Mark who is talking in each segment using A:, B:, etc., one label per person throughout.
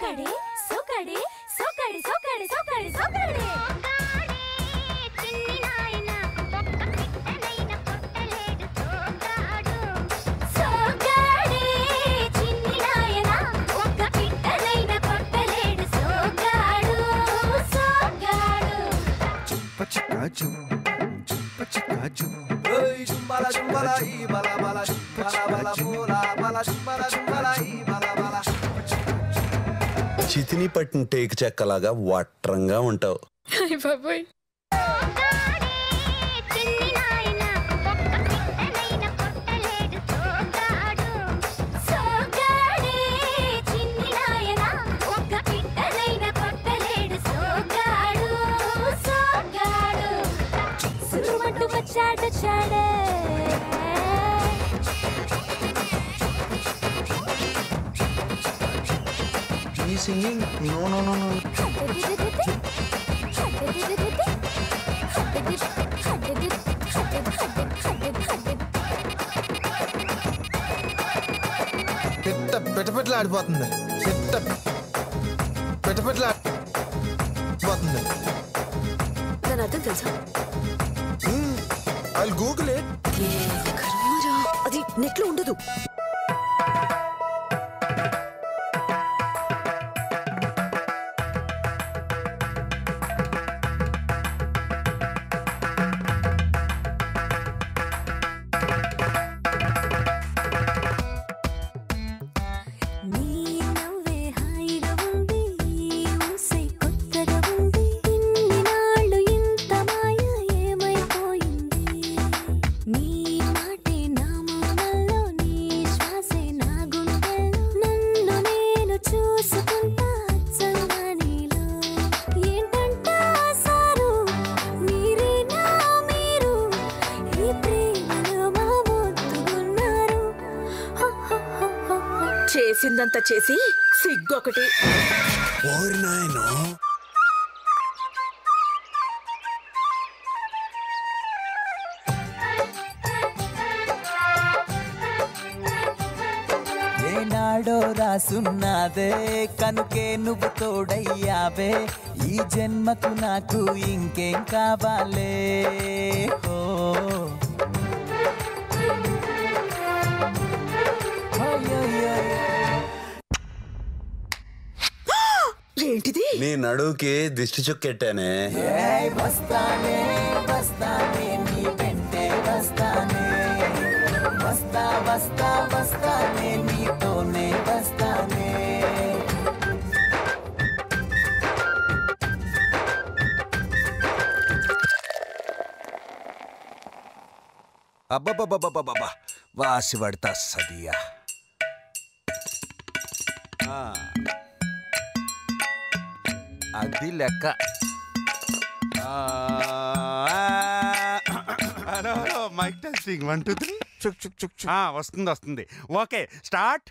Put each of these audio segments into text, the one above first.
A: సోకడే సోకడే సోకడే సోకడే సోకడే సోకడే సోకడే చిన్ని నాయన ఒక్క పిట్టనైన కొట్టలేడు సోగాడు సోగాడు
B: పచ్చికాజు పచ్చికాజు
C: Hey, chumbala chumbala y bala bala chumbala bala bola bala chumbala chumbala y bala bala.
D: చితిని పట్టిన టేకు చెక్కలాగా వట్రంగా ఉంటావు
E: అయ్య బాబోయ్
A: సోగాడే చిన్ని నాయన ఒక్క పిట్టనైన కొట్టలేడు సోగాడు సోగాడు సురుమంటూ వచ్చాడు చాడే
D: ఈ singing no no no no
B: పెట్ట పెట్టపెట్టలు ఆడిపోతుంది పెట్ట పెట్టపెట్టలు ఆడిపోతుంది
E: దాని అర్థం తెలుసా
B: ఐ గూగుల్ ఇట్
E: కర్మరా అది నెట్లో ఉండదు
A: నీ నవ్వే హాయిగా ఉంది ఊసై కొత్తగా ఉంది ఇన్ని నాళ్ళు ఇంత మాయ ఏమైపోయింది నీ మాటే నా మౌనంలో నీ శ్వాసే నా గుండెల్లో నన్ను నేను చూసుకుంటా అచ్చంగా నీలో ఏంటంట సారు మీరేనా మీరు ఈ ప్రేమలో మా ముద్దుగున్నారు హో హో హో హో హో
E: చేసిందంతా చేసి సిగ్గొకటి
D: ఓరి నాయనో
F: ఏనాడో రాసున్నాదే కనుకే నువ్వు తోడయ్యావే ఈ జన్మకు నాకు ఇంకేం కావాలే ఓ ఓయోయోయో.
E: ఏంటిది
D: నీ నడువుకి దిష్టి చుక్కెట్టానే
F: ఏయ్ వస్తానే వస్తానే నీ వెంటే వస్తానే వస్తా వస్తా వస్తానే నీతోనే వస్తానే
C: అబ్బబ్బబ్బబ్బబ్బబ్బా వాసి పడతా సదియా ఆ. అది లెక్క ఆ,
G: hello hello mike testing one two three
B: చుక్ చుక్ చుక్ చుక్
G: వస్తుంది వస్తుంది ఓకే స్టార్ట్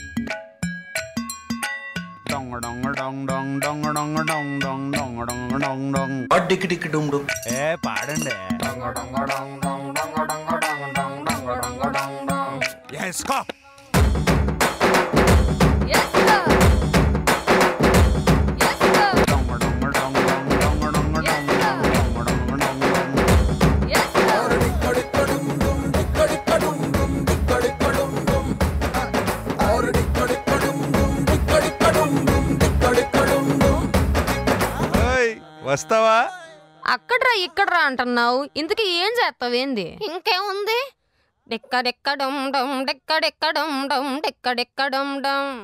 G: డొంగ డొంగ డొంగ డొంగ డొంగ డొంగ డొంగ డొంగ డొంగ డొంగ డొంగ డొంగ
D: డిక్కి డిక్కి డుమ్ డుమ్
G: ఏ పాడండి ఎస్కో డొంగ డొంగ డొంగ డొంగ డొంగ డొంగ డొంగ డొంగ డొంగ డొంగ డొంగ ఓయ్, వస్తావా
H: అక్కడ్రా ఇక్కడ్రా అంటున్నావు ఇంతకీ ఏం చేస్తావేంది ఇంకేముంది డెక్కడెక్కడం డమ్ డెక్కడెక్కడం డమ్ డెక్కడెక్కడం డమ్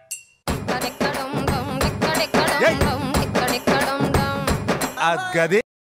H: డెక్కడెక్కడం డమ్ డెక్కడెక్కడం
G: ఏయ్.
H: డమ్ డెక్కడెక్కడం డమ్
G: ఆ గది